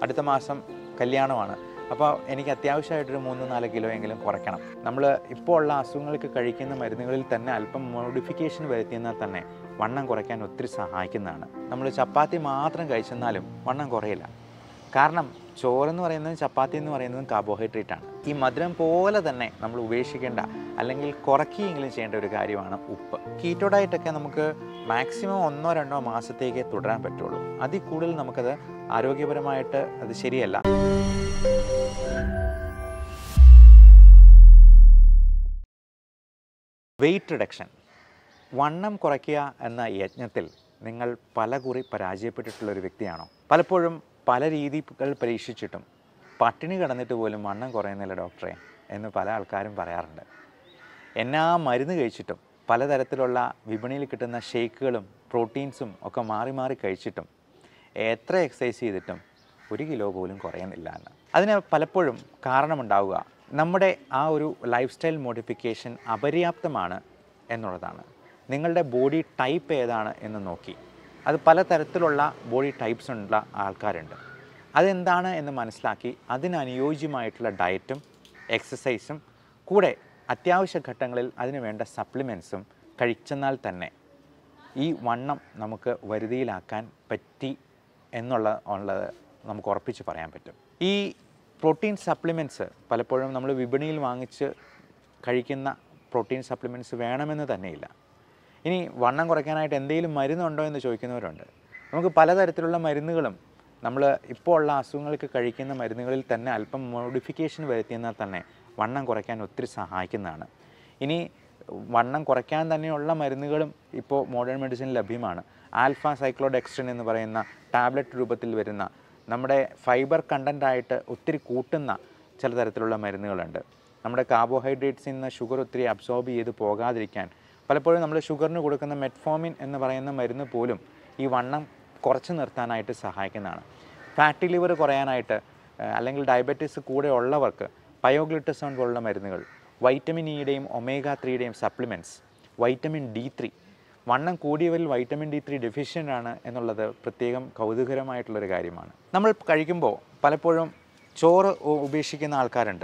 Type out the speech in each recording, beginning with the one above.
അടുത്ത മാസം കല്യാണമാണ് അപ്പോൾ എനിക്ക് അത്യാവശ്യമായിട്ടൊരു മൂന്ന് നാല് കിലോ എങ്കിലും കുറയ്ക്കണം നമ്മൾ ഇപ്പോൾ ഉള്ള അസുഖങ്ങൾക്ക് കഴിക്കുന്ന മരുന്നുകളിൽ തന്നെ അല്പം മോഡിഫിക്കേഷൻ വരുത്തിയെന്നാൽ തന്നെ വണ്ണം കുറയ്ക്കാൻ ഒത്തിരി സഹായിക്കുന്നതാണ് നമ്മൾ ചപ്പാത്തി മാത്രം കഴിച്ചെന്നാലും വണ്ണം കുറയില്ല കാരണം ചോറെന്ന് പറയുന്നതും ചപ്പാത്തി എന്ന് പറയുന്നതും കാർബോഹൈഡ്രേറ്റ് ആണ് ഈ മധുരം പോലെ തന്നെ നമ്മൾ ഉപേക്ഷിക്കേണ്ട അല്ലെങ്കിൽ കുറയ്ക്കുകയെങ്കിലും ചെയ്യേണ്ട ഒരു കാര്യമാണ് ഉപ്പ് കീറ്റോ ഡയറ്റൊക്കെ നമുക്ക് മാക്സിമം ഒന്നോ രണ്ടോ മാസത്തേക്ക് തുടരാൻ പറ്റുള്ളൂ അതിൽ കൂടുതൽ നമുക്കത് ആരോഗ്യപരമായിട്ട് അത് ശരിയല്ല വെയിറ്റ് റിഡക്ഷൻ വണ്ണം കുറയ്ക്കുക എന്ന യജ്ഞത്തിൽ നിങ്ങൾ പല കുറി പരാജയപ്പെട്ടിട്ടുള്ള ഒരു വ്യക്തിയാണോ പലപ്പോഴും പല രീതികൾ പരീക്ഷിച്ചിട്ടും പട്ടിണി കിടന്നിട്ട് പോലും വണ്ണം കുറയുന്നില്ല ഡോക്ടറെ എന്ന് പല ആൾക്കാരും പറയാറുണ്ട് എന്നാ മരുന്ന് കഴിച്ചിട്ടും പലതരത്തിലുള്ള വിപണിയിൽ കിട്ടുന്ന ഷേക്കുകളും പ്രോട്ടീൻസും ഒക്കെ മാറി മാറി കഴിച്ചിട്ടും എത്ര എക്സസൈസ് ചെയ്തിട്ടും ഒരു കിലോ പോലും കുറയുന്നില്ല എന്ന് അതിന് പലപ്പോഴും കാരണമുണ്ടാവുക നമ്മുടെ ആ ഒരു ലൈഫ് സ്റ്റൈൽ മോഡിഫിക്കേഷൻ അപര്യാപ്തമാണ് എന്നുള്ളതാണ് നിങ്ങളുടെ ബോഡി ടൈപ്പ് ഏതാണ് എന്ന് നോക്കി അത് പലതരത്തിലുള്ള ബോഡി ടൈപ്സ് ഉള്ള ആൾക്കാരുണ്ട് അതെന്താണ് എന്ന് മനസ്സിലാക്കി അതിനനുയോജ്യമായിട്ടുള്ള ഡയറ്റും എക്സസൈസും കൂടെ അത്യാവശ്യ ഘട്ടങ്ങളിൽ അതിന് വേണ്ട സപ്ലിമെൻസും കഴിച്ചെന്നാൽ തന്നെ ഈ വണ്ണം നമുക്ക് വരുതിയിലാക്കാൻ പറ്റി എന്നുള്ള ഉള്ളത് നമുക്ക് ഉറപ്പിച്ച് പറയാൻ പറ്റും ഈ പ്രോട്ടീൻ സപ്ലിമെൻറ്റ്സ് പലപ്പോഴും നമ്മൾ വിപണിയിൽ വാങ്ങിച്ച് കഴിക്കുന്ന പ്രോട്ടീൻ സപ്ലിമെൻറ്റ്സ് വേണമെന്ന് തന്നെയില്ല ഇനി വണ്ണം കുറയ്ക്കാനായിട്ട് എന്തെങ്കിലും മരുന്നുണ്ടോ എന്ന് ചോദിക്കുന്നവരുണ്ട് നമുക്ക് പലതരത്തിലുള്ള മരുന്നുകളും നമ്മൾ ഇപ്പോൾ ഉള്ള അസുഖങ്ങൾക്ക് കഴിക്കുന്ന മരുന്നുകളിൽ തന്നെ അല്പം മോഡിഫിക്കേഷൻ വരുത്തിയെന്നാൽ തന്നെ വണ്ണം കുറയ്ക്കാൻ ഒത്തിരി സഹായിക്കുന്നതാണ് ഇനി വണ്ണം കുറയ്ക്കാൻ തന്നെയുള്ള മരുന്നുകളും ഇപ്പോൾ മോഡേൺ മെഡിസിൻ ലഭ്യമാണ് ആൽഫ സൈക്ലോഡെക്സ്ട്രിൻ എന്ന് പറയുന്ന ടാബ്ലറ്റ് രൂപത്തിൽ വരുന്ന നമ്മുടെ ഫൈബർ കണ്ടൻ്റ് ആയിട്ട് ഒത്തിരി കൂട്ടുന്ന ചില തരത്തിലുള്ള മരുന്നുകളുണ്ട് നമ്മുടെ കാർബോഹൈഡ്രേറ്റ്സിൽ നിന്ന് ഷുഗർ ഒത്തിരി അബ്സോർബ് ചെയ്ത് പോകാതിരിക്കാൻ പലപ്പോഴും നമ്മൾ ഷുഗറിന് കൊടുക്കുന്ന മെറ്റ്ഫോമിൻ എന്ന് പറയുന്ന മരുന്ന് പോലും ഈ വണ്ണം കുറച്ച് നിർത്താനായിട്ട് സഹായിക്കുന്നതാണ് ഫാറ്റി ലിവർ കുറയാനായിട്ട് ഏഹ്, അല്ലെങ്കിൽ ഡയബറ്റീസ് കൂടെ ഉള്ളവർക്ക് പയോഗ്ലിറ്റസോൺ പോലുള്ള മരുന്നുകൾ വൈറ്റമിൻ ഇയുടെയും ഒമേഗ ത്രീയുടെയും സപ്ലിമെൻറ്റ്സ് വൈറ്റമിൻ ഡി ത്രീ വണ്ണം കൂടിയവരിൽ വൈറ്റമിൻ ഡി ത്രീ ഡെഫിഷ്യൻ്റ് ആണ് എന്നുള്ളത് പ്രത്യേകം കൗതുകരമായിട്ടുള്ളൊരു കാര്യമാണ് നമ്മൾ കഴിക്കുമ്പോൾ പലപ്പോഴും ചോറ് ഉ- ഉപേക്ഷിക്കുന്ന ആൾക്കാരുണ്ട്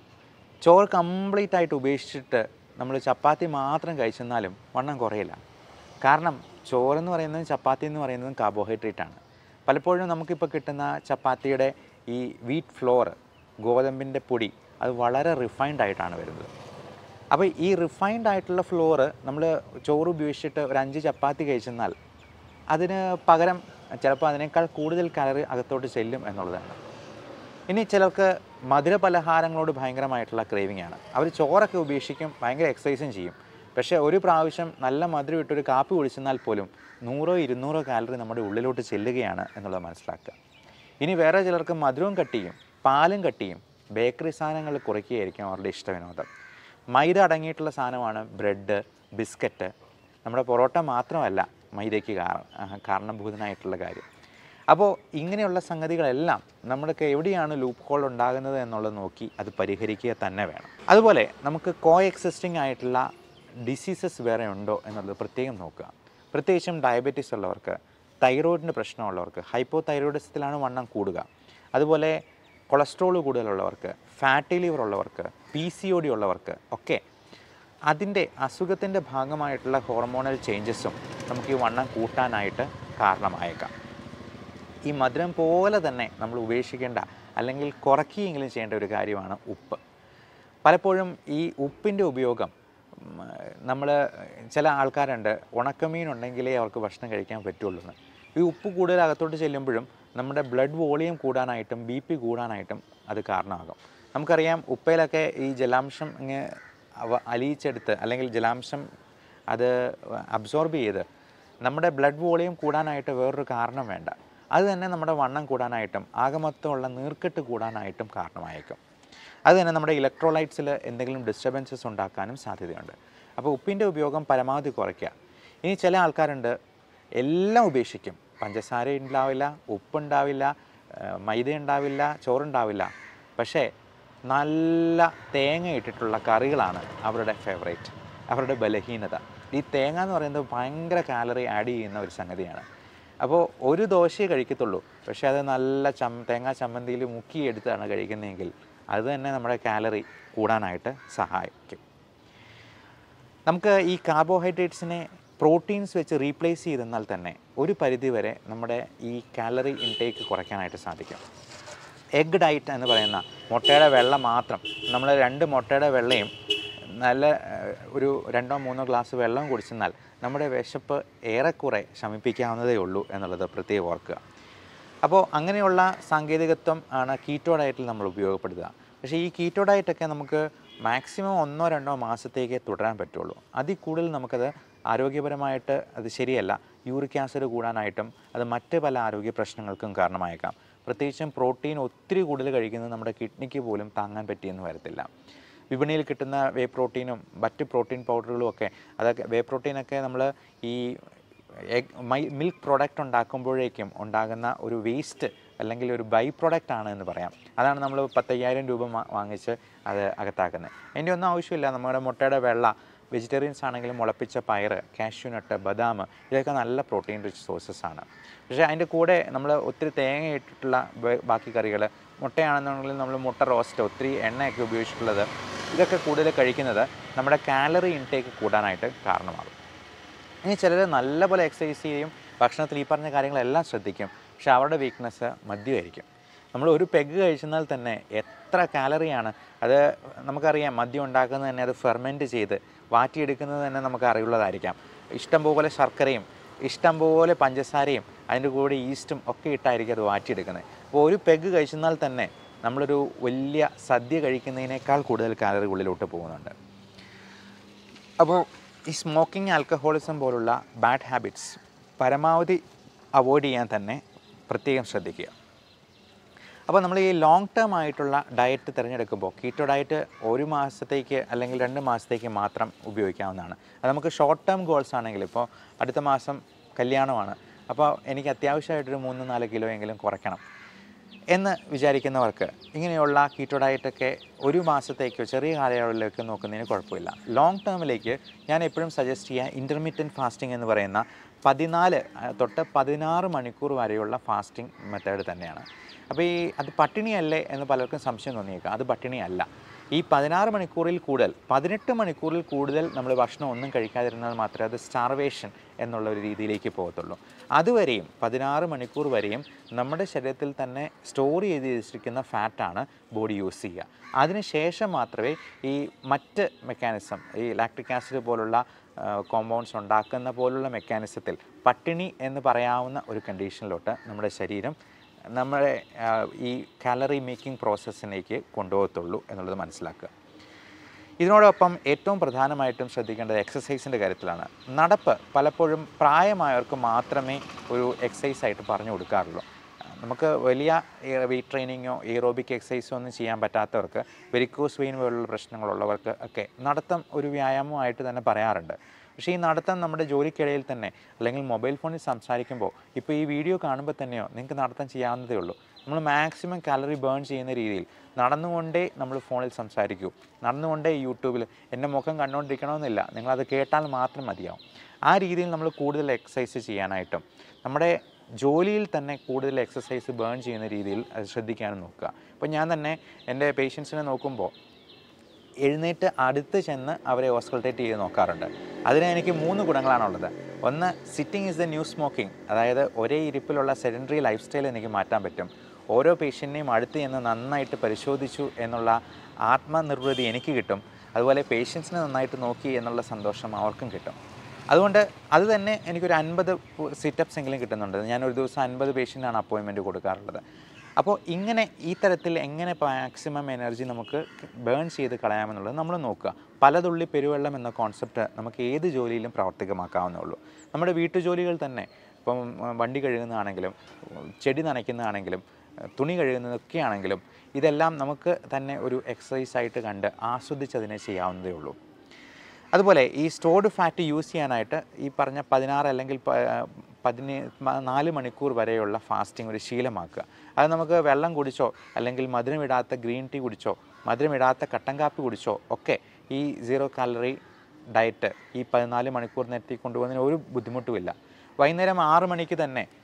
ചോറ് കംപ്ലീറ്റ് ആയിട്ട് ഉപേക്ഷിച്ചിട്ട് നമ്മൾ ചപ്പാത്തി മാത്രം കഴിച്ചെന്നാലും വണ്ണം കുറയില്ല കാരണം ചോറെന്ന് പറയുന്നതും ചപ്പാത്തി എന്ന് പറയുന്നതും കാർബോഹൈഡ്രേറ്റ് ആണ് പലപ്പോഴും നമുക്കിപ്പോൾ കിട്ടുന്ന ചപ്പാത്തിയുടെ ഈ വീറ്റ് ഫ്ലോർ ഗോതമ്പിൻ്റെ പൊടി അത് വളരെ റിഫൈൻഡ് ആയിട്ടാണ് വരുന്നത് അപ്പോൾ ഈ റിഫൈൻഡ് ആയിട്ടുള്ള ഫ്ലോറ് നമ്മൾ ചോറ് ഉപയോഗിച്ചിട്ട് ഒരു അഞ്ച് ചപ്പാത്തി കഴിച്ചെന്നാൽ അതിന് പകരം ചിലപ്പോൾ അതിനേക്കാൾ കൂടുതൽ കലറി അകത്തോട്ട് ചെല്ലും എന്നുള്ളതാണ് ഇനി ചിലർക്ക് മധുര പലഹാരങ്ങളോട് ഭയങ്കരമായിട്ടുള്ള ക്രേവിംഗ് ആണ് അവർ ചോറൊക്കെ ഉപേക്ഷിക്കും ഭയങ്കര എക്സസൈസും ചെയ്യും പക്ഷേ ഒരു പ്രാവശ്യം നല്ല മധുരം ഇട്ടൊരു കാപ്പി കുടിച്ചെന്നാൽ പോലും നൂറോ ഇരുന്നൂറോ കാലറി നമ്മുടെ ഉള്ളിലോട്ട് ചെല്ലുകയാണ് എന്നുള്ളത് മനസ്സിലാക്കുക ഇനി വേറെ ചിലർക്ക് മധുരവും കട്ടിയും പാലും കട്ടിയും ബേക്കറി സാധനങ്ങൾ കുറയ്ക്കുകയായിരിക്കും അവരുടെ ഇഷ്ടവിനോദം മൈദ അടങ്ങിയിട്ടുള്ള സാധനമാണ് ബ്രെഡ് ബിസ്ക്കറ്റ് നമ്മുടെ പൊറോട്ട മാത്രമല്ല മൈദയ്ക്ക് കാര- ആ, കാരണഭൂതനായിട്ടുള്ള കാര്യം അപ്പോൾ ഇങ്ങനെയുള്ള സംഗതികളെല്ലാം നമ്മൾക്ക് എവിടെയാണ് ലൂപ്പ് ഹോൾ ഉണ്ടാകുന്നത് എന്നുള്ളത് നോക്കി അത് പരിഹരിക്കുക തന്നെ വേണം അതുപോലെ നമുക്ക് കോ എക്സിസ്റ്റിംഗ് ആയിട്ടുള്ള ഡിസീസസ് വേറെ ഉണ്ടോ എന്നുള്ളത് പ്രത്യേകം നോക്കുക പ്രത്യേകിച്ചും ഡയബറ്റീസ് ഉള്ളവർക്ക് തൈറോയിഡിൻ്റെ പ്രശ്നമുള്ളവർക്ക് ഹൈപ്പോ തൈറോയിഡിസത്തിലാണ് വണ്ണം കൂടുക അതുപോലെ കൊളസ്ട്രോൾ കൂടുതലുള്ളവർക്ക് ഫാറ്റി ലിവർ ഉള്ളവർക്ക് പി സി ഒ ഡി ഉള്ളവർക്ക് ഒക്കെ അതിൻ്റെ അസുഖത്തിൻ്റെ ഭാഗമായിട്ടുള്ള ഹോർമോണൽ ചേഞ്ചസും നമുക്ക് ഈ വണ്ണം കൂട്ടാനായിട്ട് കാരണമായേക്കാം ഈ മധുരം പോലെ തന്നെ നമ്മൾ ഉപേക്ഷിക്കേണ്ട അല്ലെങ്കിൽ കുറയ്ക്കുകയെങ്കിലും ചെയ്യേണ്ട ഒരു കാര്യമാണ് ഉപ്പ് പലപ്പോഴും ഈ ഉപ്പിൻ്റെ ഉപയോഗം നമ്മൾ ചില ആൾക്കാരുണ്ട് ഉണക്കമീൻ ഉണ്ടെങ്കിലേ അവർക്ക് ഭക്ഷണം കഴിക്കാൻ പറ്റുള്ളൂ എന്ന് ഈ ഉപ്പ് കൂടുതൽ അകത്തോട്ട് ചെല്ലുമ്പോഴും നമ്മുടെ ബ്ലഡ് വോളിയം കൂടാനായിട്ടും ബി പി കൂടാനായിട്ടും അത് കാരണമാകും നമുക്കറിയാം ഉപ്പയിലൊക്കെ ഈ ജലാംശം ഇങ്ങനെ അവ അലിയിച്ചെടുത്ത് അല്ലെങ്കിൽ ജലാംശം അത് അബ്സോർബ് ചെയ്ത് നമ്മുടെ ബ്ലഡ് വോളിയം കൂടാനായിട്ട് വേറൊരു കാരണം വേണ്ട അത് തന്നെ നമ്മുടെ വണ്ണം കൂടാനായിട്ടും ആകമൊത്തമുള്ള നീർക്കെട്ട് കൂടാനായിട്ടും കാരണമായേക്കും അത് തന്നെ നമ്മുടെ ഇലക്ട്രോലൈറ്റ്സിൽ എന്തെങ്കിലും ഡിസ്റ്റർബൻസസ് ഉണ്ടാക്കാനും സാധ്യതയുണ്ട് അപ്പോൾ ഉപ്പിൻ്റെ ഉപയോഗം പരമാവധി കുറയ്ക്കുക ഇനി ചില ആൾക്കാരുണ്ട് എല്ലാം ഉപേക്ഷിക്കും പഞ്ചസാര ഉണ്ടാവില്ല ഉപ്പുണ്ടാവില്ല ഏഹ് മൈദ ഉണ്ടാവില്ല ചോറുണ്ടാവില്ല പക്ഷേ നല്ല തേങ്ങ ഇട്ടിട്ടുള്ള കറികളാണ് അവരുടെ ഫേവറേറ്റ് അവരുടെ ബലഹീനത ഈ തേങ്ങ എന്ന് പറയുന്നത് ഭയങ്കര കാലറി ആഡ് ചെയ്യുന്ന ഒരു സംഗതിയാണ് അപ്പോൾ ഒരു ദോശയെ കഴിക്കത്തുള്ളൂ പക്ഷേ അത് നല്ല ചം തേങ്ങാ ചമ്മന്തിയിൽ മുക്കിയെടുത്താണ് കഴിക്കുന്നതെങ്കിൽ അത് തന്നെ നമ്മുടെ കാലറി കൂടാനായിട്ട് സഹായിക്കും നമുക്ക് ഈ കാർബോഹൈഡ്രേറ്റ്സിനെ പ്രോട്ടീൻസ് വെച്ച് റീപ്ലേസ് ചെയ്തെന്നാൽ തന്നെ ഒരു പരിധി വരെ നമ്മുടെ ഈ കാലറി ഇൻടേക്ക് കുറയ്ക്കാനായിട്ട് സാധിക്കും എഗ് ഡയറ്റ് എന്ന് പറയുന്ന മുട്ടയുടെ വെള്ള മാത്രം നമ്മൾ രണ്ട് മുട്ടയുടെ വെള്ളയും നല്ല ഏഹ്, ഒരു രണ്ടോ മൂന്നോ ഗ്ലാസ് വെള്ളം കുടിച്ചെന്നാൽ നമ്മുടെ വിശപ്പ് ഏറെക്കുറെ ശമിപ്പിക്കാവുന്നതേ ഉള്ളൂ എന്നുള്ളത് പ്രത്യേകം ഓർക്കുക അപ്പോൾ അങ്ങനെയുള്ള സാങ്കേതികത്വം ആണ് കീറ്റോ ഡയറ്റിൽ നമ്മൾ ഉപയോഗപ്പെടുത്തുക പക്ഷേ ഈ കീറ്റോ ഡയറ്റൊക്കെ നമുക്ക് മാക്സിമം ഒന്നോ രണ്ടോ മാസത്തേക്ക് തുടരാൻ പറ്റുള്ളൂ അതിൽ കൂടുതൽ നമുക്കത് ആരോഗ്യപരമായിട്ട് അത് ശരിയല്ല യൂറിക് ആസിഡ് കൂടാനായിട്ടും അത് മറ്റ് പല ആരോഗ്യ പ്രശ്നങ്ങൾക്കും കാരണമായേക്കാം പ്രത്യേകിച്ചും പ്രോട്ടീൻ ഒത്തിരി കൂടുതൽ കഴിക്കുന്നത് നമ്മുടെ കിഡ്നിക്ക് പോലും താങ്ങാൻ പറ്റിയെന്ന് വരത്തില്ല വിപണിയിൽ കിട്ടുന്ന വേ പ്രോട്ടീനും മറ്റ് പ്രോട്ടീൻ പൗഡറുകളും ഒക്കെ അതൊക്കെ വേ പ്രോട്ടീനൊക്കെ നമ്മൾ ഈ എഗ് മൈ മിൽക്ക് പ്രോഡക്റ്റ് ഉണ്ടാക്കുമ്പോഴേക്കും ഉണ്ടാകുന്ന ഒരു വേസ്റ്റ് അല്ലെങ്കിൽ ഒരു ബൈ പ്രോഡക്റ്റ് ആണ് എന്ന് പറയാം അതാണ് നമ്മൾ പത്തയ്യായിരം രൂപ വാ- വാങ്ങിച്ച് അത് അകത്താക്കുന്നത് അതിൻ്റെ ഒന്നും ആവശ്യമില്ല നമ്മുടെ മുട്ടയുടെ വെള്ള വെജിറ്റേറിയൻസ് ആണെങ്കിലും മുളപ്പിച്ച പയറ് കാഷ്യൂനട്ട് ബദാം ഇതൊക്കെ നല്ല പ്രോട്ടീൻ റിച്ച് സോഴ്സസ് ആണ് പക്ഷേ അതിൻ്റെ കൂടെ നമ്മൾ ഒത്തിരി തേങ്ങ ഇട്ടിട്ടുള്ള ബ- ബാക്കി കറികൾ മുട്ടയാണെന്നുണ്ടെങ്കിൽ നമ്മൾ മുട്ട റോസ്റ്റ് ഒത്തിരി എണ്ണയൊക്കെ ഉപയോഗിച്ചിട്ടുള്ളത് ഇതൊക്കെ കൂടുതൽ കഴിക്കുന്നത് നമ്മുടെ കാലറി ഇൻടേക്ക് കൂടാനായിട്ട് കാരണമാകും ഇനി ചിലർ നല്ലപോലെ എക്സസൈസ് ചെയ്യും ഭക്ഷണത്തിൽ ഈ പറഞ്ഞ കാര്യങ്ങളെല്ലാം ശ്രദ്ധിക്കും പക്ഷെ അവരുടെ വീക്ക്നെസ് മദ്യമായിരിക്കും നമ്മൾ ഒരു പെഗ് കഴിച്ചെന്നാൽ തന്നെ എത്ര കാലറിയാണ് അത് നമുക്കറിയാം മദ്യം ഉണ്ടാക്കുന്നത് തന്നെ അത് ഫെർമെൻറ്റ് ചെയ്ത് വാറ്റിയെടുക്കുന്നത് തന്നെ നമുക്ക് അറിയുള്ളതായിരിക്കാം ഇഷ്ടംപോലെ ശർക്കരയും ഇഷ്ടംപോലെ പഞ്ചസാരയും അതിൻ്റെ കൂടെ ഈസ്റ്റും ഒക്കെ ഇട്ടായിരിക്കും അത് വാറ്റിയെടുക്കുന്നത് അപ്പോൾ ഒരു പെഗ് കഴിച്ചെന്നാൽ തന്നെ നമ്മളൊരു വലിയ സദ്യ കഴിക്കുന്നതിനേക്കാൾ കൂടുതൽ കാലറി ഉള്ളിലോട്ട് പോകുന്നുണ്ട് അപ്പോൾ ഈ സ്മോക്കിംഗ് ആൽക്കഹോളിസം പോലുള്ള ബാഡ് ഹാബിറ്റ്സ് പരമാവധി അവോയ്ഡ് ചെയ്യാൻ തന്നെ പ്രത്യേകം ശ്രദ്ധിക്കുക അപ്പോൾ നമ്മൾ ഈ ലോങ് ടേം ആയിട്ടുള്ള ഡയറ്റ് തിരഞ്ഞെടുക്കുമ്പോൾ കീറ്റോ ഡയറ്റ് ഒരു മാസത്തേക്ക് അല്ലെങ്കിൽ രണ്ട് മാസത്തേക്ക് മാത്രം ഉപയോഗിക്കാവുന്നതാണ് അത് നമുക്ക് ഷോർട്ട് ടേം ഗോൾസ് ആണെങ്കിൽ ഇപ്പോൾ അടുത്ത മാസം കല്യാണമാണ് അപ്പോൾ എനിക്ക് അത്യാവശ്യമായിട്ടൊരു മൂന്ന് നാല് കിലോ എങ്കിലും കുറയ്ക്കണം എന്ന് വിചാരിക്കുന്നവർക്ക് ഇങ്ങനെയുള്ള കീറ്റോ ഡയറ്റൊക്കെ ഒരു മാസത്തേക്കോ ചെറിയ കാലയളവിലേക്കോ നോക്കുന്നതിന് കുഴപ്പമില്ല ലോങ് ടേമിലേക്ക് ഞാൻ എപ്പോഴും സജസ്റ്റ് ചെയ്യുക ഇൻ്റർമീഡിയൻറ്റ് ഫാസ്റ്റിംഗ് എന്ന് പറയുന്ന പതിനാല് ആ, തൊട്ട് പതിനാറ് മണിക്കൂർ വരെയുള്ള ഫാസ്റ്റിംഗ് മെത്തേഡ് തന്നെയാണ് അപ്പോൾ ഈ അത് പട്ടിണിയല്ലേ എന്ന് പലർക്കും സംശയം തോന്നിയേക്കാം അത് പട്ടിണിയല്ല ഈ പതിനാറ് മണിക്കൂറിൽ കൂടുതൽ പതിനെട്ട് മണിക്കൂറിൽ കൂടുതൽ നമ്മൾ ഭക്ഷണം ഒന്നും കഴിക്കാതിരുന്നാൽ മാത്രമേ അത് സ്റ്റാർവേഷൻ എന്നുള്ള ഒരു രീതിയിലേക്ക് പോകത്തുള്ളൂ അതുവരെയും പതിനാറ് മണിക്കൂർ വരെയും നമ്മുടെ ശരീരത്തിൽ തന്നെ സ്റ്റോർ ചെയ്ത് വെച്ചിരിക്കുന്ന ഫാറ്റാണ് ബോഡി യൂസ് ചെയ്യുക അതിനുശേഷം മാത്രമേ ഈ മറ്റ് മെക്കാനിസം ഈ ലാക്ടിക് ആസിഡ് പോലുള്ള കോമ്പൗണ്ട്സ് ഉണ്ടാക്കുന്ന പോലുള്ള മെക്കാനിസത്തിൽ പട്ടിണി എന്ന് പറയാവുന്ന ഒരു കണ്ടീഷനിലോട്ട് നമ്മുടെ ശരീരം നമ്മുടെ ആ, ഈ കാലറി മേക്കിംഗ് പ്രോസസ്സിലേക്ക് കൊണ്ടുപോകത്തുള്ളൂ എന്നുള്ളത് മനസ്സിലാക്കുക ഇതിനോടൊപ്പം ഏറ്റവും പ്രധാനമായിട്ടും ശ്രദ്ധിക്കേണ്ടത് എക്സസൈസിൻ്റെ കാര്യത്തിലാണ് നടപ്പ് പലപ്പോഴും പ്രായമായവർക്ക് മാത്രമേ ഒരു എക്സസൈസ് ആയിട്ട് പറഞ്ഞു കൊടുക്കാറുള്ളൂ നമുക്ക് വലിയ വെയിറ്റ് ട്രെയിനിങ്ങോ എയറോബിക് എക്സസൈസോ ഒന്നും ചെയ്യാൻ പറ്റാത്തവർക്ക് വെരിക്കോസ് വെയിൻ പോലുള്ള പ്രശ്നങ്ങളുള്ളവർക്ക് ഒക്കെ നടത്തം ഒരു വ്യായാമമായിട്ട് തന്നെ പറയാറുണ്ട് പക്ഷേ ഈ നടത്തം നമ്മുടെ ജോലിക്കിടയിൽ തന്നെ അല്ലെങ്കിൽ മൊബൈൽ ഫോണിൽ സംസാരിക്കുമ്പോൾ ഇപ്പോൾ ഈ വീഡിയോ കാണുമ്പോൾ തന്നെയോ നിങ്ങൾക്ക് നടത്തം ചെയ്യാവുന്നതേ ഉള്ളൂ നമ്മൾ മാക്സിമം കാലറി ബേൺ ചെയ്യുന്ന രീതിയിൽ നടന്നുകൊണ്ടേ നമ്മൾ ഫോണിൽ സംസാരിക്കൂ നടന്നുകൊണ്ടേ യൂട്യൂബിൽ എൻ്റെ മുഖം കണ്ടുകൊണ്ടിരിക്കണമെന്നില്ല നിങ്ങളത് കേട്ടാൽ മാത്രം മതിയാവും ആ രീതിയിൽ നമ്മൾ കൂടുതൽ എക്സസൈസ് ചെയ്യാനായിട്ടും നമ്മുടെ ജോലിയിൽ തന്നെ കൂടുതൽ എക്സസൈസ് ബേൺ ചെയ്യുന്ന രീതിയിൽ അത് ശ്രദ്ധിക്കാനും നോക്കുക അപ്പോൾ ഞാൻ തന്നെ എൻ്റെ പേഷ്യൻസിനെ നോക്കുമ്പോൾ എഴുന്നേറ്റ് അടുത്ത് ചെന്ന് അവരെ ഓസ്കൾട്ടേറ്റ് ചെയ്ത് നോക്കാറുണ്ട് അതിന് എനിക്ക് മൂന്ന് ഗുണങ്ങളാണുള്ളത് ഒന്ന് sitting is the new smoking അതായത് ഒരേ ഇരിപ്പിലുള്ള സെഡൻറ്ററി ലൈഫ് സ്റ്റൈൽ എനിക്ക് മാറ്റാൻ പറ്റും ഓരോ പേഷ്യൻറ്റിനെയും അടുത്ത് ചെന്ന് നന്നായിട്ട് പരിശോധിച്ചു എന്നുള്ള ആത്മനിർവൃതി എനിക്ക് കിട്ടും അതുപോലെ പേഷ്യൻസിനെ നന്നായിട്ട് നോക്കി എന്നുള്ള സന്തോഷം അവർക്കും കിട്ടും അതുകൊണ്ട് അത് തന്നെ എനിക്കൊരു അൻപത് സിറ്റപ്സ് എങ്കിലും കിട്ടുന്നുണ്ട് ഞാൻ ഒരു ദിവസം അൻപത് പേഷ്യൻ്റാണ് അപ്പോയിൻമെൻറ്റ് കൊടുക്കാറുള്ളത് അപ്പോൾ ഇങ്ങനെ ഈ തരത്തിൽ എങ്ങനെ മാക്സിമം എനർജി നമുക്ക് ബേൺ ചെയ്ത് കളയാമെന്നുള്ളത് നമ്മൾ നോക്കുക പലതുള്ളി പെരുവെള്ളം എന്ന കോൺസെപ്റ്റ് നമുക്ക് ഏത് ജോലിയിലും പ്രാവർത്തികമാക്കാവുന്നേ ഉള്ളൂ നമ്മുടെ വീട്ടുജോലികൾ തന്നെ ഇപ്പം ഉം, വണ്ടി കഴുകുന്നതാണെങ്കിലും ഉം, ചെടി നനയ്ക്കുന്നതാണെങ്കിലും ഏഹ്, തുണി കഴുകുന്നതൊക്കെ ആണെങ്കിലും ഇതെല്ലാം നമുക്ക് തന്നെ ഒരു എക്സസൈസ് ആയിട്ട് കണ്ട് ആസ്വദിച്ചതിനെ ചെയ്യാവുന്നതേ ഉള്ളൂ അതുപോലെ ഈ സ്റ്റോർഡ് ഫാറ്റ് യൂസ് ചെയ്യാനായിട്ട് ഈ പറഞ്ഞ പതിനാറ് അല്ലെങ്കിൽ പ- പതിനേ മ- നാല് മണിക്കൂർ വരെയുള്ള ഫാസ്റ്റിംഗ് ഒരു ശീലമാക്കുക അത് നമുക്ക് വെള്ളം കുടിച്ചോ അല്ലെങ്കിൽ മധുരമിടാത്ത ഗ്രീൻ ടീ കുടിച്ചോ മധുരമിടാത്ത കട്ടൻ കാപ്പി കുടിച്ചോ ഒക്കെ ഈ സീറോ കാലറി ഡയറ്റ് ഈ പതിനാല് മണിക്കൂർ നേരത്തേക്ക് കൊണ്ടുപോകുന്നതിന് ഒരു ബുദ്ധിമുട്ടുമില്ല വൈകുന്നേരം ആറ് മണിക്ക് തന്നെ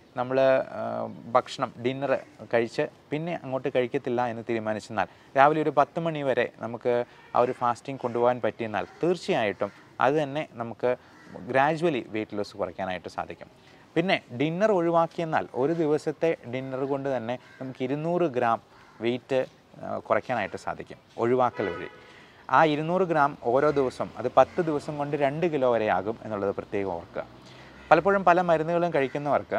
നമ്മൾ ഭക്ഷണം ഡിന്നർ കഴിച്ച് പിന്നെ അങ്ങോട്ട് കഴിക്കത്തില്ല എന്ന് തീരുമാനിച്ചെന്നാൽ രാവിലെ ഒരു പത്ത് മണി വരെ നമുക്ക് ആ ഒരു ഫാസ്റ്റിംഗ് കൊണ്ടുപോകാൻ പറ്റിയെന്നാൽ തീർച്ചയായിട്ടും അത് തന്നെ നമുക്ക് ഗ്രാജുവലി വെയിറ്റ് ലോസ് കുറയ്ക്കാനായിട്ട് സാധിക്കും പിന്നെ ഡിന്നർ ഒഴിവാക്കിയെന്നാൽ ഒരു ദിവസത്തെ ഡിന്നർ കൊണ്ട് തന്നെ നമുക്ക് ഇരുന്നൂറ് ഗ്രാം വെയിറ്റ് കുറയ്ക്കാനായിട്ട് സാധിക്കും ഒഴിവാക്കൽ വഴി ആ ഇരുന്നൂറ് ഗ്രാം ഓരോ ദിവസം അത് പത്ത് ദിവസം കൊണ്ട് രണ്ട് കിലോ വരെ ആകും എന്നുള്ളത് പ്രത്യേകം ഓർക്കുക പലപ്പോഴും പല മരുന്നുകളും കഴിക്കുന്നവർക്ക്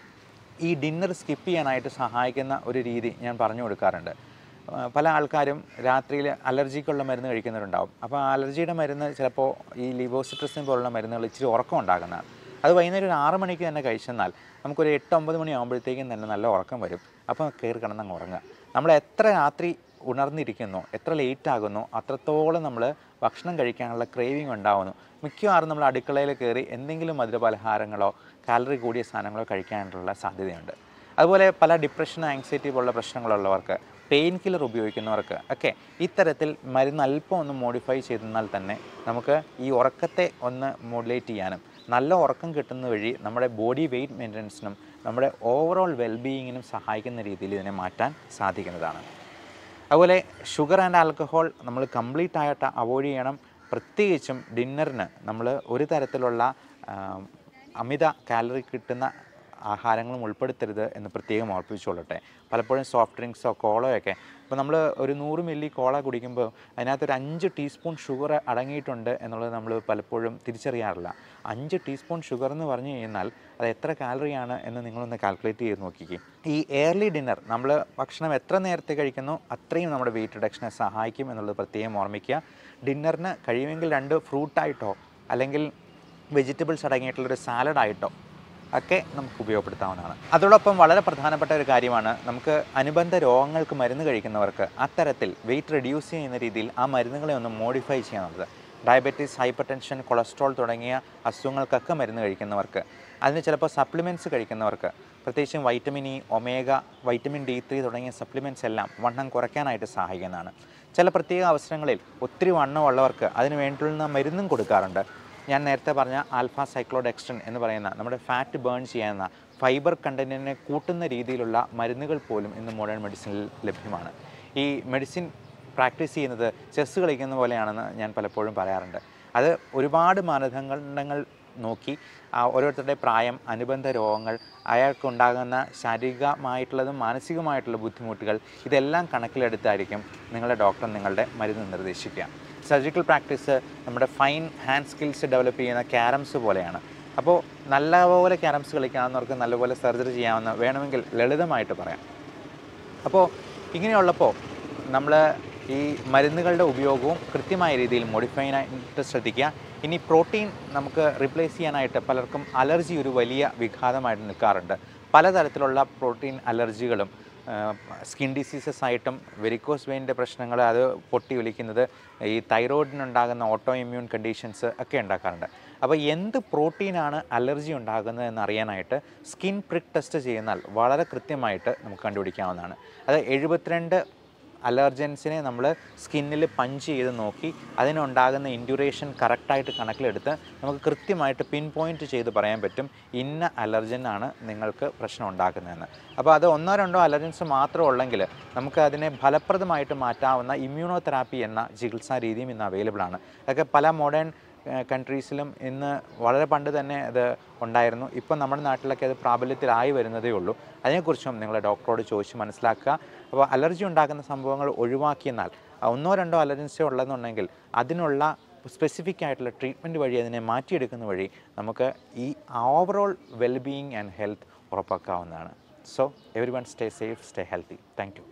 ഈ ഡിന്നർ സ്കിപ്പ് ചെയ്യാനായിട്ട് സഹായിക്കുന്ന ഒരു രീതി ഞാൻ പറഞ്ഞു കൊടുക്കാറുണ്ട് ആ, പല ആൾക്കാരും രാത്രിയിൽ അലർജിക്കുള്ള മരുന്ന് കഴിക്കുന്നവരുണ്ടാവും അപ്പോൾ ആ അലർജിയുടെ മരുന്ന് ചിലപ്പോൾ ഈ ലിവോസിട്രസിൻ പോലുള്ള മരുന്നുകൾ ഇച്ചിരി ഉറക്കം ഉണ്ടാക്കുന്നതാണ് അത് വൈകുന്നേരം ഒരു ആറ് മണിക്ക് തന്നെ കഴിച്ചെന്നാൽ നമുക്കൊരു എട്ട് ഒമ്പത് മണി ആകുമ്പോഴത്തേക്കും തന്നെ നല്ല ഉറക്കം വരും അപ്പോൾ കയറി കിടന്നങ്ങ് ഉറങ്ങുക നമ്മൾ എത്ര രാത്രി ഉണർന്നിരിക്കുന്നു എത്ര ലേറ്റ് ആകുന്നു അത്രത്തോളം നമ്മൾ ഭക്ഷണം കഴിക്കാനുള്ള ക്രേവിങ് ഉണ്ടാവുന്നു മിക്കവാറും നമ്മൾ അടുക്കളയിൽ കയറി എന്തെങ്കിലും മധുരപലഹാരങ്ങളോ കാലറി കൂടിയ സാധനങ്ങളോ കഴിക്കാനുള്ള സാധ്യതയുണ്ട് അതുപോലെ പല ഡിപ്രഷൻ ആങ്സൈറ്റി പോലുള്ള പ്രശ്നങ്ങളുള്ളവർക്ക് പെയിൻ കില്ലർ ഉപയോഗിക്കുന്നവർക്ക് ഒക്കെ ഇത്തരത്തിൽ മരുന്ന് അല്പം ഒന്ന് മോഡിഫൈ ചെയ്തെന്നാൽ തന്നെ നമുക്ക് ഈ ഉറക്കത്തെ ഒന്ന് മോഡുലേറ്റ് ചെയ്യാനും നല്ല ഉറക്കം കിട്ടുന്ന വഴി നമ്മുടെ ബോഡി വെയിറ്റ് മെയിൻ്റനൻസിനും നമ്മുടെ ഓവറോൾ വെൽബീയിങ്ങിനും സഹായിക്കുന്ന രീതിയിൽ ഇതിനെ മാറ്റാൻ സാധിക്കുന്നതാണ് അതുപോലെ ഷുഗർ ആൻഡ് ആൽക്കഹോൾ നമ്മൾ കംപ്ലീറ്റ് ആയിട്ട് അവോയ്ഡ് ചെയ്യണം പ്രത്യേകിച്ചും ഡിന്നറിന് നമ്മൾ ഒരു തരത്തിലുള്ള ആ, അമിത കാലറി കിട്ടുന്ന ആഹാരങ്ങളും ഉൾപ്പെടുത്തരുത് എന്ന് പ്രത്യേകം ഓർപ്പിച്ചുകൊള്ളട്ടെ പലപ്പോഴും സോഫ്റ്റ് ഡ്രിങ്ക്സോ കോളയോ ഒക്കെ ഇപ്പോൾ നമ്മൾ ഒരു നൂറ് മില്ലി കോള കുടിക്കുമ്പോൾ അതിനകത്ത് ഒരു അഞ്ച് ടീസ്പൂൺ ഷുഗർ അടങ്ങിയിട്ടുണ്ട് എന്നുള്ളത് നമ്മൾ പലപ്പോഴും തിരിച്ചറിയാറില്ല അഞ്ച് ടീസ്പൂൺ ഷുഗർ എന്ന് പറഞ്ഞു കഴിഞ്ഞാൽ അത് എത്ര കാലറിയാണ് എന്ന് നിങ്ങളൊന്ന് കാൽക്കുലേറ്റ് ചെയ്ത് നോക്കിക്കേ ഈ എയർലി ഡിന്നർ നമ്മൾ ഭക്ഷണം എത്ര നേരത്തെ കഴിക്കുന്നു അത്രയും നമ്മുടെ വെയിറ്റ് റിഡക്ഷനെ സഹായിക്കും എന്നുള്ളത് പ്രത്യേകം ഓർമ്മിക്കുക ഡിന്നറിന് കഴിയുമെങ്കിൽ രണ്ട് ഫ്രൂട്ടായിട്ടോ അല്ലെങ്കിൽ വെജിറ്റബിൾസ് അടങ്ങിയിട്ടുള്ളൊരു സാലഡായിട്ടോ ഒക്കെ നമുക്ക് ഉപയോഗപ്പെടുത്താവുന്നതാണ് അതോടൊപ്പം വളരെ പ്രധാനപ്പെട്ട ഒരു കാര്യമാണ് നമുക്ക് അനുബന്ധ രോഗങ്ങൾക്ക് മരുന്ന് കഴിക്കുന്നവർക്ക് അത്തരത്തിൽ വെയിറ്റ് റെഡ്യൂസ് ചെയ്യുന്ന രീതിയിൽ ആ മരുന്നുകളെ ഒന്ന് മോഡിഫൈ ചെയ്യാനുള്ളത് ഡയബറ്റീസ് ഹൈപ്പർ ടെൻഷൻ കൊളസ്ട്രോൾ തുടങ്ങിയ അസുഖങ്ങൾക്കൊക്കെ മരുന്ന് കഴിക്കുന്നവർക്ക് അതിന് ചിലപ്പോൾ സപ്ലിമെൻറ്റ്സ് കഴിക്കുന്നവർക്ക് പ്രത്യേകിച്ചും vitamin E omega vitamin D three തുടങ്ങിയ സപ്ലിമെൻറ്റ്സ് എല്ലാം വണ്ണം കുറയ്ക്കാനായിട്ട് സഹായിക്കുന്നതാണ് ചില പ്രത്യേക അവസരങ്ങളിൽ ഒത്തിരി വണ്ണമുള്ളവർക്ക് അതിന് വേണ്ടുന്ന മരുന്നും കൊടുക്കാറുണ്ട് ഞാൻ നേരത്തെ പറഞ്ഞ ആൽഫ സൈക്ലോഡെക്സ്ട്രൻ എന്ന് പറയുന്ന നമ്മുടെ ഫാറ്റ് ബേൺ ചെയ്യുന്ന ഫൈബർ കണ്ടന്റിനെ കൂട്ടുന്ന രീതിയിലുള്ള മരുന്നുകൾ പോലും ഇന്ന് മോഡേൺ മെഡിസിനിൽ ലഭ്യമാണ് ഈ മെഡിസിൻ പ്രാക്ടീസ് ചെയ്യുന്നത് ചെസ്സ് കളിക്കുന്ന പോലെയാണെന്ന് ഞാൻ പലപ്പോഴും പറയാറുണ്ട് അത് ഒരുപാട് മാനദണ്ഡങ്ങൾ നോക്കി ആ ഓരോരുത്തരുടെ പ്രായം അനുബന്ധ രോഗങ്ങൾ അയാൾക്കുണ്ടാകുന്ന ശാരീരികമായിട്ടുള്ളതും മാനസികമായിട്ടുള്ള ബുദ്ധിമുട്ടുകൾ ഇതെല്ലാം കണക്കിലെടുത്തായിരിക്കും നിങ്ങളുടെ ഡോക്ടർ നിങ്ങളുടെ മരുന്ന് നിർദ്ദേശിക്കുക സർജിക്കൽ പ്രാക്ടീസ് നമ്മുടെ ഫൈൻ ഹാൻഡ് സ്കിൽസ് ഡെവലപ്പ് ചെയ്യുന്ന ക്യാരംസ് പോലെയാണ് അപ്പോൾ നല്ലപോലെ ക്യാരംസ് കളിക്കാവുന്നവർക്ക് നല്ലപോലെ സർജറി ചെയ്യാവുന്ന വേണമെങ്കിൽ ലളിതമായിട്ട് പറയാം അപ്പോൾ ഇങ്ങനെയുള്ളപ്പോൾ നമ്മൾ ഈ മരുന്നുകളുടെ ഉപയോഗവും കൃത്യമായ രീതിയിൽ മോഡിഫൈ ആയിട്ട് ശ്രദ്ധിക്കുക ഇനി പ്രോട്ടീൻ നമുക്ക് റീപ്ലേസ് ചെയ്യാനായിട്ട് പലർക്കും അലർജി ഒരു വലിയ വിഘാതമായിട്ട് നിൽക്കാറുണ്ട് പലതരത്തിലുള്ള പ്രോട്ടീൻ അലർജികളും സ്കിൻ ഡിസീസസ് ആയിട്ടും വെരിക്കോസ് വെയിൻ്റെ പ്രശ്നങ്ങൾ അത് പൊട്ടി ഒലിക്കുന്നത് ഈ തൈറോയിഡിനുണ്ടാകുന്ന ഓട്ടോ ഇമ്മ്യൂൺ കണ്ടീഷൻസ് ഒക്കെ ഉണ്ടാക്കാറുണ്ട് അപ്പോൾ എന്ത് പ്രോട്ടീനാണ് അലർജി ഉണ്ടാകുന്നത് എന്നറിയാനായിട്ട് സ്കിൻ പ്രിക് ടെസ്റ്റ് ചെയ്യുന്നാൽ വളരെ കൃത്യമായിട്ട് നമുക്ക് കണ്ടുപിടിക്കാവുന്നതാണ് അത് എഴുപത്തിരണ്ട് അലർജൻസിനെ നമ്മൾ സ്കിന്നിൽ പഞ്ച് ചെയ്ത് നോക്കി അതിനുണ്ടാകുന്ന ഇൻഡ്യൂറേഷൻ കറക്റ്റായിട്ട് കണക്കിലെടുത്ത് നമുക്ക് കൃത്യമായിട്ട് പിൻ പോയിന്റ് ചെയ്ത് പറയാൻ പറ്റും ഇന്ന അലർജൻ ആണ് നിങ്ങൾക്ക് പ്രശ്നം ഉണ്ടാക്കുന്നതെന്ന് അപ്പോൾ അത് ഒന്നോ രണ്ടോ അലർജൻസ് മാത്രം ഉള്ളെങ്കിൽ നമുക്ക് അതിനെ ഫലപ്രദമായിട്ട് മാറ്റാവുന്ന ഇമ്മ്യൂണോ തെറാപ്പി എന്ന ചികിത്സാ രീതിയും ഇന്ന് അവൈലബിൾ ആണ് അതൊക്കെ പല മോഡേൺ കൺട്രീസിലും ഇന്ന് വളരെ പണ്ട് തന്നെ അത് ഉണ്ടായിരുന്നു ഇപ്പം നമ്മുടെ നാട്ടിലൊക്കെ അത് പ്രാബല്യത്തിലായി വരുന്നതേ ഉള്ളൂ അതിനെക്കുറിച്ചും നിങ്ങൾ ഡോക്ടറോട് ചോദിച്ച് മനസ്സിലാക്കുക അപ്പോൾ അലർജി ഉണ്ടാക്കുന്ന സംഭവങ്ങൾ ഒഴിവാക്കിയെന്നാൽ ഒന്നോ രണ്ടോ അലർജൻസി ഉള്ളതെന്നുണ്ടെങ്കിൽ അതിനുള്ള സ്പെസിഫിക് ആയിട്ടുള്ള ട്രീറ്റ്മെൻറ്റ് വഴി അതിനെ മാറ്റിയെടുക്കുന്ന വഴി നമുക്ക് ഈ ഓവറോൾ വെൽബീയിങ് ആൻഡ് ഹെൽത്ത് ഉറപ്പാക്കാവുന്നതാണ് so everyone stay safe stay healthy thank U